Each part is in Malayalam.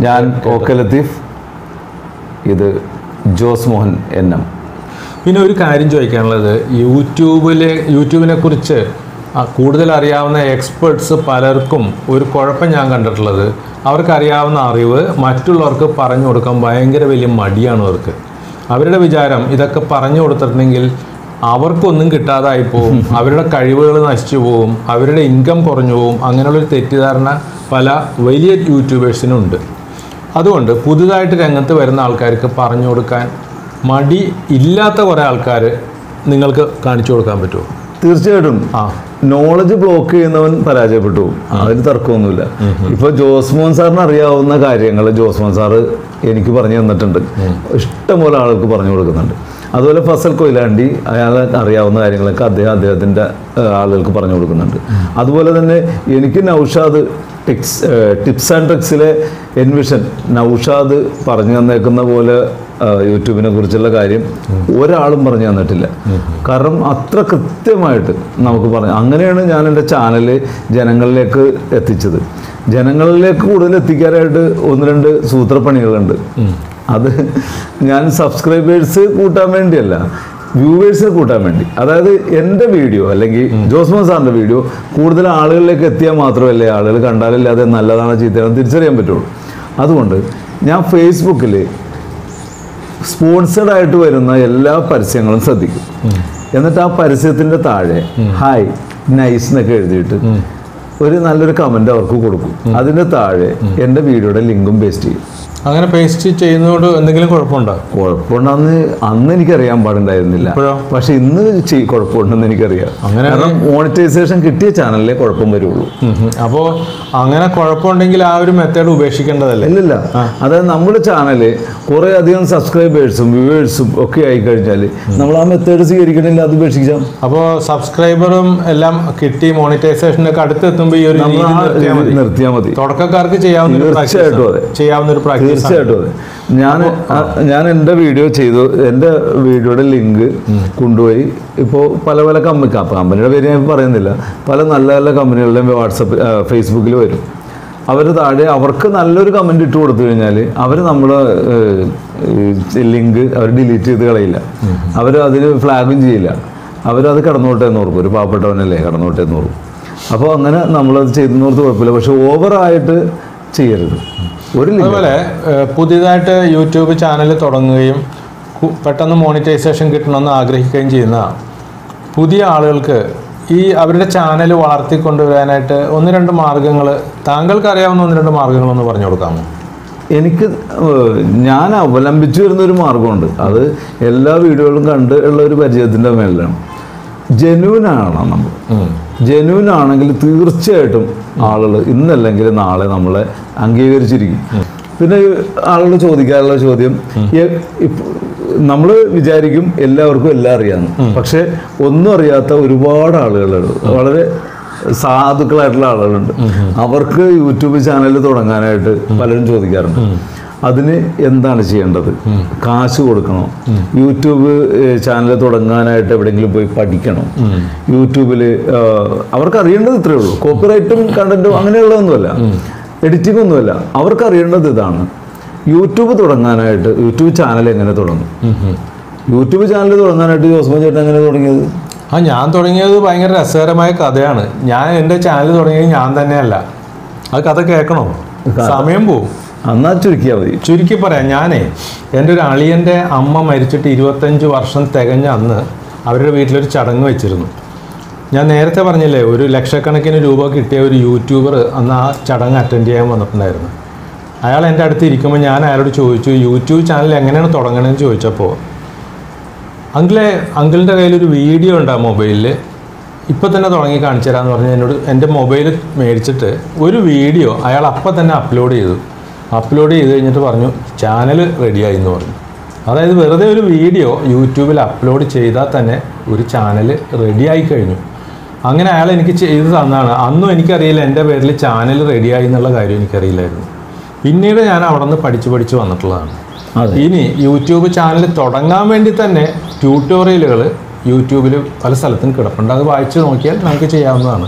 ഞാൻ ഓക്കെ ലത്തീഫ് ഇത് ജോസ് മോഹൻ എൻ എം പിന്നെ ഒരു കാര്യം ചോദിക്കാനുള്ളത് യൂട്യൂബിലെ യൂട്യൂബിനെ കുറിച്ച് ആ, കൂടുതൽ അറിയാവുന്ന എക്സ്പേർട്സ് പലർക്കും ഒരു കുഴപ്പം ഞാൻ കണ്ടിട്ടുള്ളത് അവർക്കറിയാവുന്ന അറിവ് മറ്റുള്ളവർക്ക് പറഞ്ഞു കൊടുക്കാൻ ഭയങ്കര വലിയ മടിയാണ് അവർക്ക് അവരുടെ വിചാരം ഇതൊക്കെ പറഞ്ഞു കൊടുത്തിട്ടുണ്ടെങ്കിൽ അവർക്കൊന്നും കിട്ടാതായി പോവും അവരുടെ കഴിവുകൾ നശിച്ചു പോവും അവരുടെ ഇൻകം കുറഞ്ഞു പോവും അങ്ങനെയുള്ളൊരു തെറ്റിദ്ധാരണ പല വലിയ യൂട്യൂബേഴ്സിനും ഉണ്ട് അതുകൊണ്ട് പുതുതായിട്ട് രംഗത്ത് വരുന്ന ആൾക്കാർക്ക് പറഞ്ഞു കൊടുക്കാൻ മടി ഇല്ലാത്ത കുറേ ആൾക്കാർ നിങ്ങൾക്ക് കാണിച്ചു കൊടുക്കാൻ പറ്റുമോ തീർച്ചയായിട്ടും ആ നോളജ് ബ്ലോക്ക് ചെയ്യുന്നവൻ പരാജയപ്പെട്ടു പോകും. അതിന് തർക്കമൊന്നുമില്ല ഇപ്പൊ ജോസ്മോൻ സാറിന് അറിയാവുന്ന കാര്യങ്ങൾ ജോസ്മോൻ സാറ് എനിക്ക് പറഞ്ഞു തന്നിട്ടുണ്ട് ഇഷ്ടംപോലെ ആൾക്ക് പറഞ്ഞു കൊടുക്കുന്നുണ്ട് അതുപോലെ ഫസൽ കൊയിലാണ്ടി അയാളെ അറിയാവുന്ന കാര്യങ്ങളൊക്കെ അദ്ദേഹം അദ്ദേഹത്തിൻ്റെ ആളുകൾക്ക് പറഞ്ഞു കൊടുക്കുന്നുണ്ട് അതുപോലെ തന്നെ എനിക്ക് നൗഷാദ് ടിക്സ് ടിപ്സ് ആൻഡ് ട്രിക്സിലെ എൻവിഷൻ നൗഷാദ് പറഞ്ഞു തന്നേക്കുന്ന പോലെ ആ, യൂട്യൂബിനെ കുറിച്ചുള്ള കാര്യം ഒരാളും പറഞ്ഞു തന്നിട്ടില്ല കാരണം അത്ര കൃത്യമായിട്ട് നമുക്ക് പറഞ്ഞു അങ്ങനെയാണ് ഞാൻ എൻ്റെ ചാനൽ ജനങ്ങളിലേക്ക് എത്തിച്ചത് ജനങ്ങളിലേക്ക് കൂടുതൽ എത്തിക്കാനായിട്ട് ഒന്ന് രണ്ട് സൂത്രപ്പണികളുണ്ട് അത് ഞാൻ സബ്സ്ക്രൈബേഴ്സ് കൂട്ടാൻ വേണ്ടിയല്ല വ്യൂവേഴ്സിനെ കൂട്ടാൻ വേണ്ടി അതായത് എൻ്റെ വീഡിയോ അല്ലെങ്കിൽ ജോസ്മോൻ സാറിൻ്റെ വീഡിയോ കൂടുതൽ ആളുകളിലേക്ക് എത്തിയാൽ മാത്രമല്ലേ ആളുകൾ കണ്ടാലല്ലേ അത് നല്ലതാണോ ചീത്തയാണോ തിരിച്ചറിയാൻ പറ്റുള്ളൂ അതുകൊണ്ട് ഞാൻ ഫേസ്ബുക്കിൽ സ്പോൺസേഡ് ആയിട്ട് വരുന്ന എല്ലാ പരസ്യങ്ങളും ശ്രദ്ധിക്കും എന്നിട്ട് ആ പരസ്യത്തിന്റെ താഴെ ഹായ് നൈസ് എന്നൊക്കെ എഴുതിയിട്ട് ഒരു നല്ലൊരു കമന്റ് അവർക്ക് കൊടുക്കും അതിന്റെ താഴെ എൻ്റെ വീഡിയോയുടെ ലിങ്കും പേസ്റ്റ് ചെയ്യും അങ്ങനെ പേസ്റ്റ് ചെയ്യുന്നതുകൊണ്ട് എന്തെങ്കിലും കുഴപ്പമുണ്ടോ കുഴപ്പമുണ്ടെന്ന് അന്ന് എനിക്കറിയാൻ പാടുണ്ടായിരുന്നില്ല ഇപ്പോഴോ? പക്ഷെ ഇന്ന് ചെയ്- കുഴപ്പമുണ്ടെന്ന് എനിക്കറിയാം അങ്ങനെ കാരണം മോണിറ്റൈസേഷൻ കിട്ടിയ ചാനലിലെ കുഴപ്പം വരുള്ളൂ അപ്പോൾ അങ്ങനെ കുഴപ്പമുണ്ടെങ്കിൽ ആ ഒരു മെത്തേഡ് ഉപേക്ഷിക്കേണ്ടതല്ലേ ഇല്ലില്ല അതായത് നമ്മുടെ ചാനല് കുറെ അധികം സബ്സ്ക്രൈബേഴ്സും വ്യൂവേഴ്സും ഒക്കെ ആയി കഴിഞ്ഞാൽ നമ്മൾ ആ മെത്തേഡ് സ്വീകരിക്കണില്ല അത് ഉപേക്ഷിക്കാം അപ്പോൾ സബ്സ്ക്രൈബറും എല്ലാം കിട്ടി മോണിറ്റൈസേഷനൊക്കെ അടുത്തെത്തുമ്പോൾ ഈ ഒരു നമ്മൾ രീതി ആ നിർത്തിയാൽ മതി നിർത്തിയാൽ മതി തുടക്കക്കാർക്ക് ചെയ്യാവുന്ന ഒരു തീർച്ചയായിട്ടും പ്രാക്ടീസ് അതെ. ചെയ്യാവുന്ന ഒരു പ്രാക്ടീസ് തീർച്ചയായിട്ടും അതെ ഞാൻ ഞാൻ എൻ്റെ വീഡിയോ ചെയ്തു എൻ്റെ വീഡിയോയുടെ ലിങ്ക് കൊണ്ടുപോയി ഇപ്പോൾ പല പല കമ്പനി കമ്പനിയുടെ പേര് ഞാൻ പറയുന്നില്ല പല നല്ല നല്ല കമ്പനികളുടെയും വാട്സപ്പ് ഫേസ്ബുക്കിൽ വരും അവർ താഴെ അവർക്ക് നല്ലൊരു കമൻറ്റ് ഇട്ട് കൊടുത്തു കഴിഞ്ഞാൽ അവർ നമ്മുടെ ലിങ്ക് അവർ ഡിലീറ്റ് ചെയ്ത് കളയില്ല അവർ അതിന് ഫ്ലാഗും ചെയ്യില്ല അവരത് കടന്നോട്ടെ എന്ന് ഓർക്കും ഒരു പാവപ്പെട്ടവനല്ലേ കടന്നോട്ടെ എന്ന് ഓർക്കും അപ്പോൾ അങ്ങനെ നമ്മളത് ചെയ്തെന്നോർത്ത് കുഴപ്പമില്ല പക്ഷെ ഓവറായിട്ട് ചെയ്യരുത് ഒരു ലിങ്ക് അതുപോലെ ഏഹ്, പുതിയതായിട്ട് യൂട്യൂബ് ചാനൽ തുടങ്ങുകയും കു- പെട്ടെന്ന് മോണിറ്റൈസേഷൻ കിട്ടണമെന്ന് ആഗ്രഹിക്കുകയും ചെയ്യുന്ന പുതിയ ആളുകൾക്ക് ഈ അവരുടെ ചാനൽ വളർത്തിക്കൊണ്ടുവരാനായിട്ട് ഒന്ന് രണ്ട് മാർഗങ്ങൾ താങ്കൾക്ക് അറിയാവുന്ന ഒന്ന് രണ്ട് മാർഗങ്ങളൊന്ന് പറഞ്ഞു കൊടുക്കാമോ എനിക്ക് ഏഹ്, ഞാൻ അവലംബിച്ചു വരുന്ന ഒരു മാർഗമുണ്ട് അത് എല്ലാ വീഡിയോകളും കണ്ട് ഉള്ള ഒരു പരിചയത്തിൻ്റെ മേലാണ് ജനുവിൻ ആവണം നമ്മൾ ജനുവിൻ ആണെങ്കിൽ തീർച്ചയായിട്ടും ആളുകൾ ഇന്നല്ലെങ്കിൽ നാളെ നമ്മളെ അംഗീകരിച്ചിരിക്കും പിന്നെ ആളുകൾ ചോദിക്കാറുള്ള ചോദ്യം നമ്മൾ വിചാരിക്കും എല്ലാവർക്കും എല്ലാം അറിയാമെന്ന് പക്ഷെ ഒന്നും അറിയാത്ത ഒരുപാട് ആളുകളുണ്ട് വളരെ സാധുക്കളായിട്ടുള്ള ആളുകളുണ്ട് അവർക്ക് യൂട്യൂബ് ചാനൽ തുടങ്ങാനായിട്ട് പലരും ചോദിക്കാറുണ്ട് അതിന് എന്താണ് ചെയ്യേണ്ടത് കാശ് കൊടുക്കണോ യൂട്യൂബ് ചാനൽ തുടങ്ങാനായിട്ട് എവിടെയെങ്കിലും പോയി പഠിക്കണോ യൂട്യൂബിൽ അവർക്ക് അറിയേണ്ടത് ഇത്രയേ ഉള്ളൂ കോപ്പിറൈറ്റും കണ്ടന്റും അങ്ങനെയുള്ളതൊന്നുമല്ല എഡിറ്റിംഗ് ഒന്നുമല്ല അവർക്ക് അറിയേണ്ടത് ഇതാണ് യൂട്യൂബ് തുടങ്ങാനായിട്ട് യൂട്യൂബ് ചാനൽ എങ്ങനെ തുടങ്ങും യൂട്യൂബ് ചാനൽ തുടങ്ങാനായിട്ട് ജോസ്മോൻ ചേട്ടൻ എങ്ങനെ തുടങ്ങിയത് ആ ഞാൻ തുടങ്ങിയത് ഭയങ്കര രസകരമായ കഥയാണ് ഞാൻ എൻ്റെ ചാനൽ തുടങ്ങിയത് ഞാൻ തന്നെയല്ല അത് കഥ കേൾക്കണോ സമയം പോവും എന്നാ ചുരുക്കിയാൽ മതി ചുരുക്കി പറയാം ഞാനേ എൻ്റെ ഒരു അളിയൻ്റെ അമ്മ മരിച്ചിട്ട് ഇരുപത്തഞ്ച് വർഷം തികഞ്ഞ അന്ന് അവരുടെ വീട്ടിലൊരു ചടങ്ങ് വെച്ചിരുന്നു ഞാൻ നേരത്തെ പറഞ്ഞില്ലേ ഒരു ലക്ഷക്കണക്കിന് രൂപ കിട്ടിയ ഒരു യൂട്യൂബർ അന്ന് ആ ചടങ്ങ് അറ്റൻഡ് ചെയ്യാൻ വന്നിട്ടുണ്ടായിരുന്നു അയാൾ എൻ്റെ അടുത്ത് ഇരിക്കുമ്പോൾ ഞാൻ അയാളോട് ചോദിച്ചു യൂട്യൂബ് ചാനൽ എങ്ങനെയാണ് തുടങ്ങണമെന്ന് ചോദിച്ചപ്പോൾ അങ്കിളെ അങ്കിളിൻ്റെ കയ്യിലൊരു വീഡിയോ ഉണ്ട് ആ മൊബൈലിൽ ഇപ്പം തന്നെ തുടങ്ങി കാണിച്ചു തരാമെന്ന് പറഞ്ഞ് എന്നോട് എൻ്റെ മൊബൈൽ മേടിച്ചിട്ട് ഒരു വീഡിയോ അയാൾ അപ്പം തന്നെ അപ്ലോഡ് ചെയ്തു അപ്ലോഡ് ചെയ്ത് കഴിഞ്ഞിട്ട് പറഞ്ഞു ചാനൽ റെഡിയായി എന്ന് പറഞ്ഞു അതായത് വെറുതെ ഒരു വീഡിയോ യൂട്യൂബിൽ അപ്ലോഡ് ചെയ്താൽ തന്നെ ഒരു ചാനൽ റെഡിയായി കഴിഞ്ഞു അങ്ങനെ അയാൾ എനിക്ക് ചെയ്തു തന്നാണ് അന്നും എനിക്കറിയില്ല എൻ്റെ പേരിൽ ചാനൽ റെഡിയായി എന്നുള്ള കാര്യം എനിക്കറിയില്ലായിരുന്നു പിന്നീട് ഞാൻ അവിടെ നിന്ന് പഠിച്ച് പഠിച്ച് വന്നിട്ടുള്ളതാണ് അതെ. ഇനി യൂട്യൂബ് ചാനൽ തുടങ്ങാൻ വേണ്ടി തന്നെ ട്യൂട്ടോറിയലുകൾ യൂട്യൂബിൽ പല സ്ഥലത്തും കിടപ്പുണ്ട് അത് വായിച്ച് നോക്കിയാൽ നമുക്ക് ചെയ്യാവുന്നതാണ്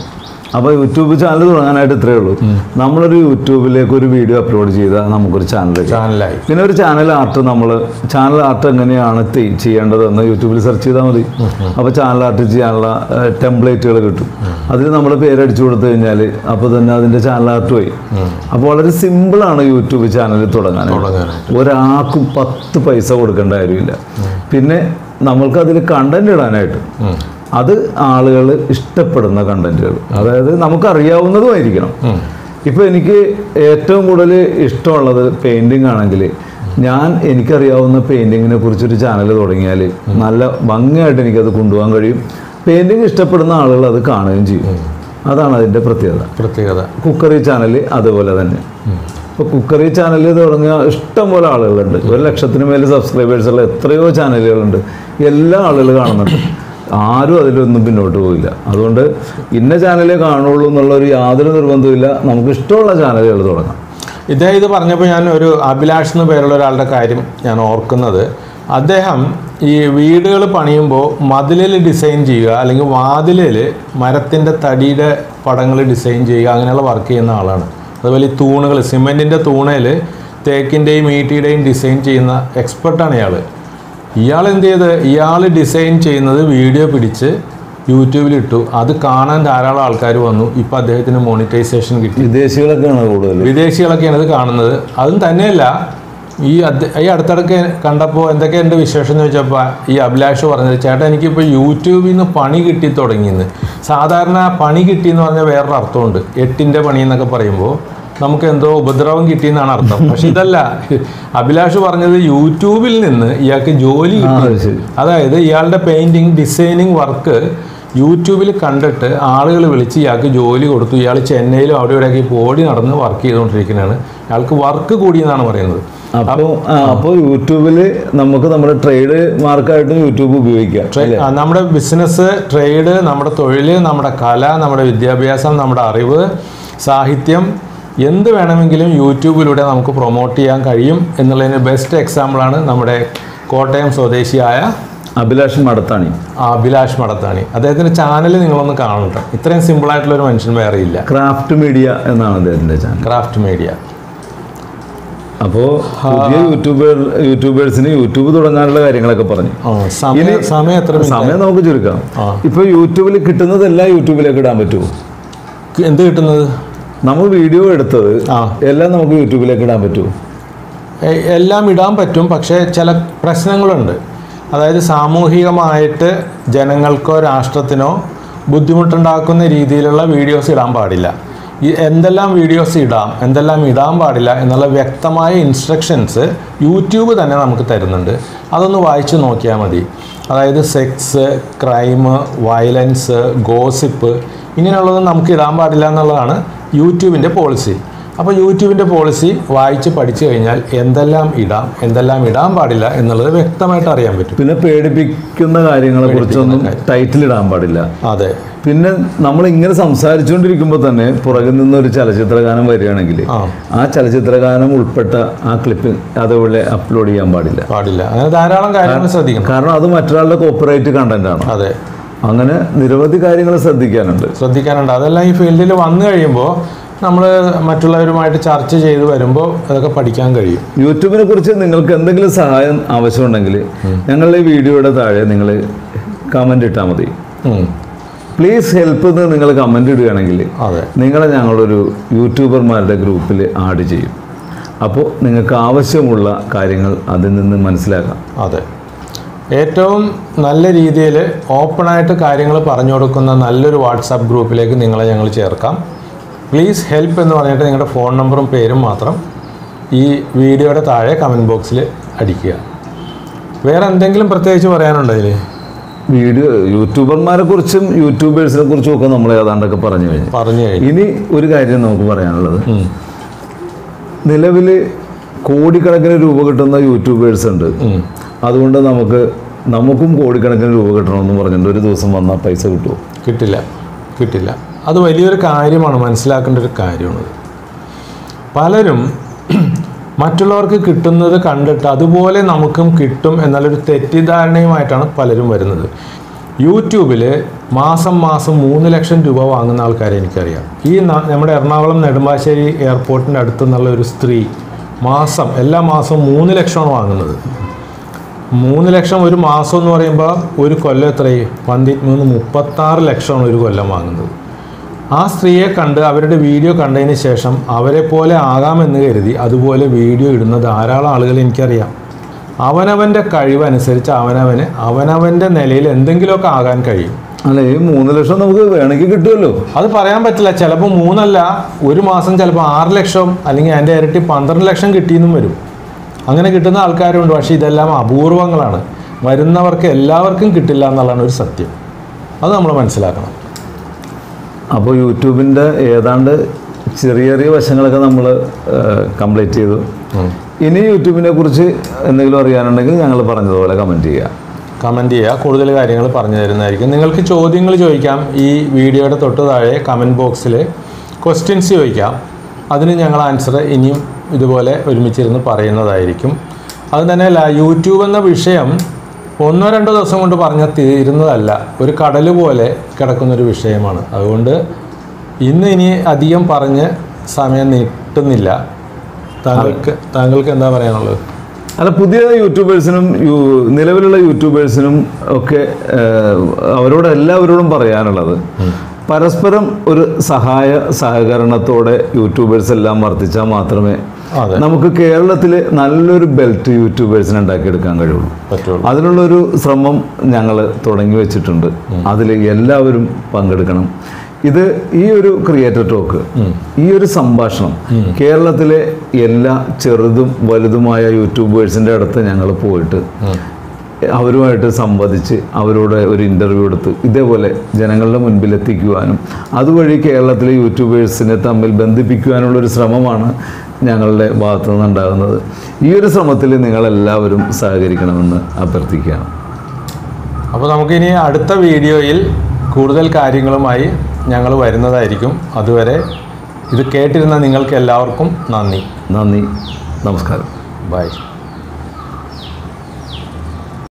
അപ്പോൾ യൂട്യൂബ് ചാനൽ തുടങ്ങാനായിട്ട് ഇത്രയേ ഉള്ളൂ നമ്മളൊരു യൂട്യൂബിലേക്ക് ഒരു വീഡിയോ അപ്ലോഡ് ചെയ്താൽ നമുക്കൊരു ചാനൽ ചാനലായി പിന്നെ ഒരു ചാനൽ ആർട്ട് നമ്മൾ ചാനൽ ആർട്ട് എങ്ങനെയാണ് തെ- ചെയ്യേണ്ടതെന്ന് യൂട്യൂബിൽ സെർച്ച് ചെയ്താൽ മതി അപ്പോൾ ചാനൽ ആർട്ട് ചെയ്യാനുള്ള ടെംപ്ലേറ്റുകൾ കിട്ടും അതിൽ നമ്മൾ പേരടിച്ചു കൊടുത്തു കഴിഞ്ഞാൽ അപ്പോൾ തന്നെ അതിൻ്റെ ചാനൽ ആർട്ട് പോയി അപ്പോൾ വളരെ സിമ്പിളാണ് യൂട്യൂബ് ചാനൽ തുടങ്ങാൻ തുടങ്ങാനായിട്ട് ഒരാൾക്കും പത്ത് പൈസ കൊടുക്കേണ്ട കാര്യമില്ല പിന്നെ നമ്മൾക്ക് അതിൽ കണ്ടന്റ് ഇടാനായിട്ട് ഉം. അത് ആളുകൾ ഇഷ്ടപ്പെടുന്ന കണ്ടന്റുകൾ അതായത് നമുക്കറിയാവുന്നതുമായിരിക്കണം ഇപ്പൊ എനിക്ക് ഏറ്റവും കൂടുതൽ ഇഷ്ടമുള്ളത് പെയിന്റിംഗ് ആണെങ്കിൽ ഞാൻ എനിക്കറിയാവുന്ന പെയിന്റിങ്ങിനെ കുറിച്ചൊരു ചാനൽ തുടങ്ങിയാൽ നല്ല ഭംഗിയായിട്ട് എനിക്കത് കൊണ്ടുപോകാൻ കഴിയും പെയിന്റിങ് ഇഷ്ടപ്പെടുന്ന ആളുകൾ അത് കാണുകയും ചെയ്യും അതാണ് അതിൻ്റെ പ്രത്യേകത പ്രത്യേകത കുക്കറി ചാനൽ അതുപോലെ തന്നെ ഇപ്പോൾ കുക്കറി ചാനൽ തുടങ്ങിയ ഇഷ്ടം പോലെ ആളുകളുണ്ട് ഒരു ലക്ഷത്തിന് മേലെ സബ്സ്ക്രൈബേഴ്സ് ഉള്ള എത്രയോ ചാനലുകളുണ്ട് എല്ലാ ആളുകൾ കാണുന്നുണ്ട് ആരും അതിലൊന്നും പിന്നോട്ട് പോയില്ല അതുകൊണ്ട് ഇന്ന ചാനലേ കാണുള്ളൂ എന്നുള്ള ഒരു യാതൊരു നിർബന്ധമില്ല നമുക്ക് ഇഷ്ടമുള്ള ചാനലുകൾ തുടങ്ങാം ഇദ്ദേഹം ഇത് പറഞ്ഞപ്പോൾ ഞാൻ ഒരു അഭിലാഷ് എന്ന് പേരുള്ള ഒരാളുടെ കാര്യം ഞാൻ ഓർക്കുന്നത് അദ്ദേഹം ഈ വീടുകൾ പണിയുമ്പോൾ മതിലിൽ ഡിസൈൻ ചെയ്യുക അല്ലെങ്കിൽ വാതിലിൽ മരത്തിൻ്റെ തടിയുടെ പടങ്ങൾ ഡിസൈൻ ചെയ്യുക അങ്ങനെയുള്ള വർക്ക് ചെയ്യുന്ന ആളാണ് അതുപോലെ ഈ തൂണുകൾ സിമെൻറ്റിൻ്റെ തൂണയിൽ തേക്കിൻ്റെയും ഈട്ടിയുടെയും ഡിസൈൻ ചെയ്യുന്ന എക്സ്പെർട്ടാണ് ഇയാൾ ഇയാൾ എന്ത് ചെയ്ത് ഇയാൾ ഡിസൈൻ ചെയ്യുന്നത് വീഡിയോ പിടിച്ച് യൂട്യൂബിലിട്ടു അത് കാണാൻ ധാരാളം ആൾക്കാർ വന്നു ഇപ്പോൾ അദ്ദേഹത്തിന് മോണിറ്റൈസേഷൻ കിട്ടി വിദേശികളൊക്കെയാണ് കൂടുതൽ വിദേശികളൊക്കെയാണ് ഇത് കാണുന്നത് അതും തന്നെയല്ല ഈ അദ്ദേ- ഈ അടുത്തിടയ്ക്ക് കണ്ടപ്പോൾ എന്തൊക്കെയുണ്ട് വിശേഷം എന്ന് വെച്ചപ്പോൾ ഈ അഭിലാഷ് പറഞ്ഞത് ചേട്ടാ എനിക്കിപ്പോൾ യൂട്യൂബിൽ നിന്ന് പണി കിട്ടി തുടങ്ങിയെന്ന് സാധാരണ പണി കിട്ടി എന്ന് പറഞ്ഞാൽ വേറൊരു അർത്ഥമുണ്ട് എട്ടിൻ്റെ പണി എന്നൊക്കെ പറയുമ്പോൾ നമുക്ക് എന്തോ ഉപദ്രവം കിട്ടിയെന്നാണ് അർത്ഥം പക്ഷെ ഇതല്ല അഭിലാഷ് പറഞ്ഞത് യൂട്യൂബിൽ നിന്ന് ഇയാൾക്ക് ജോലി ആ കിട്ടി അത് ശരി അതായത് ഇയാളുടെ പെയിന്റിങ് ഡിസൈനിങ് വർക്ക് യൂട്യൂബിൽ കണ്ടിട്ട് ആളുകൾ വിളിച്ച് ഇയാൾക്ക് ജോലി കൊടുത്തു ഇയാൾ ചെന്നൈയിലും അവിടെ ഇവിടെയൊക്കെ ഇപ്പോൾ ഓടി നടന്ന് വർക്ക് ചെയ്തുകൊണ്ടിരിക്കുന്നതാണ് ഇയാൾക്ക് വർക്ക് കൂടിയെന്നാണ് പറയുന്നത് അപ്പോൾ അപ്പോൾ യൂട്യൂബിൽ നമുക്ക് നമ്മുടെ ട്രേഡ് മാർക്കായിട്ടും യൂട്യൂബ് ഉപയോഗിക്കാം ട്രെ- ആ, നമ്മുടെ ബിസിനസ് ട്രേഡ് നമ്മുടെ തൊഴിൽ നമ്മുടെ കല നമ്മുടെ വിദ്യാഭ്യാസം നമ്മുടെ അറിവ് സാഹിത്യം എന്ത് വേണമെങ്കിലും യൂട്യൂബിലൂടെ നമുക്ക് പ്രൊമോട്ട് ചെയ്യാൻ കഴിയും എന്നുള്ളതിന് ബെസ്റ്റ് എക്സാമ്പിളാണ് നമ്മുടെ കോട്ടയം സ്വദേശിയായ അഭിലാഷ് മടത്താണി അഭിലാഷ് മടത്താണി അദ്ദേഹത്തിന്റെ ചാനൽ നിങ്ങളൊന്ന് കാണണം ഇത്രയും സിമ്പിൾ ആയിട്ടുള്ള ഒരു മനുഷ്യൻ വേറെ ഇല്ല ക്രാഫ്റ്റ് മീഡിയ എന്നാണ് അദ്ദേഹത്തിൻ്റെ ചാനൽ ക്രാഫ്റ്റ് മീഡിയ അപ്പോൾ പുതിയ യൂട്യൂബർ യൂട്യൂബേഴ്സിന് യൂട്യൂബ് തുടങ്ങാനുള്ള കാര്യങ്ങളൊക്കെ പറഞ്ഞു സമയം സമയം എത്ര minute? സമയം നമുക്ക് ചുരുക്കാം ആ. ഇപ്പൊ യൂട്യൂബിൽ കിട്ടുന്നതെല്ലാം യൂട്യൂബിലേക്ക് ഇടാൻ പറ്റുമോ എന്ത് കിട്ടുന്നത് നമ്മൾ വീഡിയോ എടുത്തത് ആ. എല്ലാം നമുക്ക് യൂട്യൂബിലേക്ക് ഇടാൻ പറ്റുമോ എ- എല്ലാം ഇടാൻ പറ്റും പക്ഷേ ചില പ്രശ്നങ്ങളുണ്ട് അതായത് സാമൂഹികമായിട്ട് ജനങ്ങൾക്കോ രാഷ്ട്രത്തിനോ ബുദ്ധിമുട്ടുണ്ടാക്കുന്ന രീതിയിലുള്ള വീഡിയോസ് ഇടാൻ പാടില്ല ഈ എന്തെല്ലാം വീഡിയോസ് ഇടാം എന്തെല്ലാം ഇടാൻ പാടില്ല എന്നുള്ള വ്യക്തമായ ഇൻസ്ട്രക്ഷൻസ് യൂട്യൂബ് തന്നെ നമുക്ക് തരുന്നുണ്ട് അതൊന്ന് വായിച്ചു നോക്കിയാൽ മതി അതായത് സെക്സ് ക്രൈം വയലൻസ് ഗോസിപ്പ് ഇങ്ങനെയുള്ളത് നമുക്ക് ഇടാൻ പാടില്ല എന്നുള്ളതാണ് യൂട്യൂബിൻ്റെ പോളിസി അപ്പോൾ യൂട്യൂബിൻ്റെ പോളിസി വായിച്ച് പഠിച്ചു കഴിഞ്ഞാൽ എന്തെല്ലാം ഇടാം എന്തെല്ലാം ഇടാൻ പാടില്ല എന്നുള്ളത് വ്യക്തമായിട്ട് അറിയാൻ പറ്റും പിന്നെ പേടിപ്പിക്കുന്ന കാര്യങ്ങളെ കുറിച്ചൊന്നും ടൈറ്റിൽ ഇടാൻ പാടില്ല അതെ പിന്നെ നമ്മൾ ഇങ്ങനെ സംസാരിച്ചുകൊണ്ടിരിക്കുമ്പോൾ തന്നെ പുറകിൽ നിന്ന് ഒരു ചലച്ചിത്രഗാനം വരികയാണെങ്കിൽ ആ ആ ചലച്ചിത്രഗാനം ഉൾപ്പെട്ട ആ ക്ലിപ്പ് അതുപോലെ അപ്ലോഡ് ചെയ്യാൻ പാടില്ല പാടില്ല അങ്ങനെ ധാരാളം കാര്യങ്ങൾ ശ്രദ്ധിക്കണം കാരണം അത് മറ്റൊരാളുടെ കോപ്പറേറ്റ് കണ്ടന്റ് ആണ് അതെ അങ്ങനെ നിരവധി കാര്യങ്ങൾ ശ്രദ്ധിക്കാനുണ്ട് ശ്രദ്ധിക്കാനുണ്ട് അതെല്ലാം ഈ ഫീൽഡിൽ വന്നു കഴിയുമ്പോൾ നമ്മൾ മറ്റുള്ളവരുമായിട്ട് ചർച്ച ചെയ്ത് വരുമ്പോൾ അതൊക്കെ പഠിക്കാൻ കഴിയും യൂട്യൂബിനെ കുറിച്ച് നിങ്ങൾക്ക് എന്തെങ്കിലും സഹായം ആവശ്യമുണ്ടെങ്കിൽ ഞങ്ങളുടെ ഈ വീഡിയോയുടെ താഴെ നിങ്ങൾ കമൻ്റ് ഇട്ടാൽ മതി ഉം. പ്ലീസ് ഹെൽപ്പ് എന്ന് നിങ്ങൾ കമൻ്റ് ഇടുകയാണെങ്കിൽ അതെ നിങ്ങളെ ഞങ്ങളൊരു യൂട്യൂബർമാരുടെ ഗ്രൂപ്പിൽ ആഡ് ചെയ്യും അപ്പോൾ നിങ്ങൾക്ക് ആവശ്യമുള്ള കാര്യങ്ങൾ അതിൽ നിന്ന് മനസ്സിലാക്കാം അതെ ഏറ്റവും നല്ല രീതിയിൽ ഓപ്പണായിട്ട് കാര്യങ്ങൾ പറഞ്ഞു കൊടുക്കുന്ന നല്ലൊരു വാട്സാപ്പ് ഗ്രൂപ്പിലേക്ക് നിങ്ങളെ ഞങ്ങൾ ചേർക്കാം പ്ലീസ് ഹെൽപ്പ് എന്ന് പറഞ്ഞിട്ട് നിങ്ങളുടെ ഫോൺ നമ്പറും പേരും മാത്രം ഈ വീഡിയോയുടെ താഴെ കമൻറ്റ് ബോക്സിൽ അടിക്കുക വേറെ എന്തെങ്കിലും പ്രത്യേകിച്ച് പറയാനുണ്ടോ ഇതിൽ വീഡിയോ യൂട്യൂബർമാരെ കുറിച്ചും യൂട്യൂബേഴ്സിനെ കുറിച്ചും ഒക്കെ നമ്മൾ ഏതാണ്ടൊക്കെ പറഞ്ഞു കഴിഞ്ഞു പറഞ്ഞു കഴിഞ്ഞു ഇനി ഒരു കാര്യം നമുക്ക് പറയാനുള്ളത് ഉം. നിലവിൽ കോടിക്കണക്കിന് രൂപ കിട്ടുന്ന യൂട്യൂബേഴ്സ് ഉണ്ട് ഉം. അതുകൊണ്ട് നമുക്ക് നമുക്കും കോടിക്കണക്കിന് രൂപ കിട്ടണമെന്ന് പറഞ്ഞിട്ട് ഒരു ദിവസം വന്നാൽ പൈസ കിട്ടുമോ കിട്ടില്ല കിട്ടില്ല അത് വലിയൊരു കാര്യമാണ് മനസ്സിലാക്കേണ്ട ഒരു കാര്യമാണത് പലരും മറ്റുള്ളവർക്ക് കിട്ടുന്നത് കണ്ടിട്ട് അതുപോലെ നമുക്കും കിട്ടും എന്നുള്ളൊരു തെറ്റിദ്ധാരണയുമായിട്ടാണ് പലരും വരുന്നത് യൂട്യൂബിൽ മാസം മാസം മൂന്ന് ലക്ഷം രൂപ വാങ്ങുന്ന ആൾക്കാരെ എനിക്കറിയാം ഈ ന- നമ്മുടെ എറണാകുളം നെടുമ്പാശ്ശേരി എയർപോർട്ടിൻ്റെ അടുത്ത് നിന്നുള്ള ഒരു സ്ത്രീ മാസം എല്ലാ മാസവും മൂന്ന് ലക്ഷമാണ് വാങ്ങുന്നത് മൂന്ന് ലക്ഷം ഒരു മാസം എന്ന് പറയുമ്പോൾ ഒരു കൊല്ലം എത്രയും പന്തിമൂന്ന് മുപ്പത്താറ് ലക്ഷമാണ് ഒരു കൊല്ലം വാങ്ങുന്നത് ആ സ്ത്രീയെ കണ്ട് അവരുടെ വീഡിയോ കണ്ടതിന് ശേഷം അവരെ പോലെ ആകാമെന്ന് കരുതി അതുപോലെ വീഡിയോ ഇടുന്ന ധാരാളം ആളുകൾ എനിക്കറിയാം അവനവൻ്റെ കഴിവനുസരിച്ച് അവനവന് അവനവൻ്റെ നിലയിൽ എന്തെങ്കിലുമൊക്കെ ആകാൻ കഴിയും അല്ല ഈ മൂന്ന് ലക്ഷം നമുക്ക് വേണമെങ്കിൽ കിട്ടുമല്ലോ അത് പറയാൻ പറ്റില്ല ചിലപ്പോൾ മൂന്നല്ല ഒരു മാസം ചിലപ്പോൾ ആറ് ലക്ഷം അല്ലെങ്കിൽ അതിൻ്റെ ഇരട്ടി പന്ത്രണ്ട് ലക്ഷം കിട്ടിയെന്നും വരും അങ്ങനെ കിട്ടുന്ന ആൾക്കാരുണ്ട് പക്ഷേ ഇതെല്ലാം അപൂർവങ്ങളാണ് വരുന്നവർക്ക് എല്ലാവർക്കും കിട്ടില്ല എന്നുള്ളതാണ് ഒരു സത്യം അത് നമ്മൾ മനസ്സിലാക്കണം അപ്പോൾ യൂട്യൂബിൻ്റെ ഏതാണ്ട് ചെറിയ ചെറിയ വശങ്ങളൊക്കെ നമ്മൾ കംപ്ലീറ്റ് ചെയ്തു ഇനി യൂട്യൂബിനെ കുറിച്ച് എന്തെങ്കിലും അറിയാനുണ്ടെങ്കിൽ ഞങ്ങൾ പറഞ്ഞതുപോലെ കമൻറ്റ് ചെയ്യുക കമൻറ്റ് ചെയ്യുക കൂടുതൽ കാര്യങ്ങൾ പറഞ്ഞു തരുന്നതായിരിക്കും നിങ്ങൾക്ക് ചോദ്യങ്ങൾ ചോദിക്കാം ഈ വീഡിയോയുടെ തൊട്ട് താഴെ കമൻറ്റ് ബോക്സിൽ ക്വസ്റ്റ്യൻസ് ചോദിക്കാം അതിന് ഞങ്ങൾ ആൻസർ ഇനിയും ഇതുപോലെ ഒരുമിച്ചിരുന്ന് പറയുന്നതായിരിക്കും അത് തന്നെയല്ല യൂട്യൂബ് എന്ന വിഷയം ഒന്നോ രണ്ടോ ദിവസം കൊണ്ട് പറഞ്ഞാൽ തീരുന്നതല്ല ഒരു കടൽ പോലെ കിടക്കുന്നൊരു വിഷയമാണ് അതുകൊണ്ട് ഇന്ന് ഇനി അധികം പറഞ്ഞ് സമയം നീട്ടുന്നില്ല താങ്കൾക്ക് താങ്കൾക്ക് എന്താ പറയാനുള്ളത് അല്ല പുതിയ യൂട്യൂബേഴ്സിനും യു- നിലവിലുള്ള യൂട്യൂബേഴ്സിനും ഒക്കെ ഏഹ്, അവരോട് എല്ലാവരോടും പറയാനുള്ളത് പരസ്പരം ഒരു സഹായ സഹകരണത്തോടെ യൂട്യൂബേഴ്സ് എല്ലാം വർദ്ധിച്ചാൽ മാത്രമേ അതെ നമുക്ക് കേരളത്തിൽ നല്ലൊരു ബെൽറ്റ് യൂട്യൂബേഴ്സിനെ ഉണ്ടാക്കിയെടുക്കാൻ കഴിയുള്ളൂ പറ്റുള്ളൂ അതിനുള്ളൊരു ശ്രമം ഞങ്ങൾ തുടങ്ങി വെച്ചിട്ടുണ്ട് അതിൽ എല്ലാവരും പങ്കെടുക്കണം ഇത് ഈ ഒരു ക്രിയേറ്റർ ടോക്ക് ഈ ഒരു സംഭാഷണം കേരളത്തിലെ എല്ലാ ചെറുതും വലുതുമായ യൂട്യൂബേഴ്സിൻ്റെ അടുത്ത് ഞങ്ങൾ പോയിട്ട് അവരുമായിട്ട് സംവദിച്ച് അവരോട് ഒരു ഇൻ്റർവ്യൂ എടുത്ത് ഇതേപോലെ ജനങ്ങളുടെ മുൻപിൽ എത്തിക്കുവാനും അതുവഴി കേരളത്തിലെ യൂട്യൂബേഴ്സിനെ തമ്മിൽ ബന്ധിപ്പിക്കുവാനുള്ളൊരു ശ്രമമാണ് ഞങ്ങളുടെ ഭാഗത്തു നിന്നുണ്ടാകുന്നത് ഈ ഒരു ശ്രമത്തിൽ നിങ്ങളെല്ലാവരും സഹകരിക്കണമെന്ന് അഭ്യർത്ഥിക്കുകയാണ് അപ്പോൾ നമുക്കിനി അടുത്ത വീഡിയോയിൽ കൂടുതൽ കാര്യങ്ങളുമായി ഞങ്ങൾ വരുന്നതായിരിക്കും അതുവരെ ഇത് കേട്ടിരുന്ന നിങ്ങൾക്ക് എല്ലാവർക്കും നന്ദി നന്ദി നമസ്കാരം ബൈ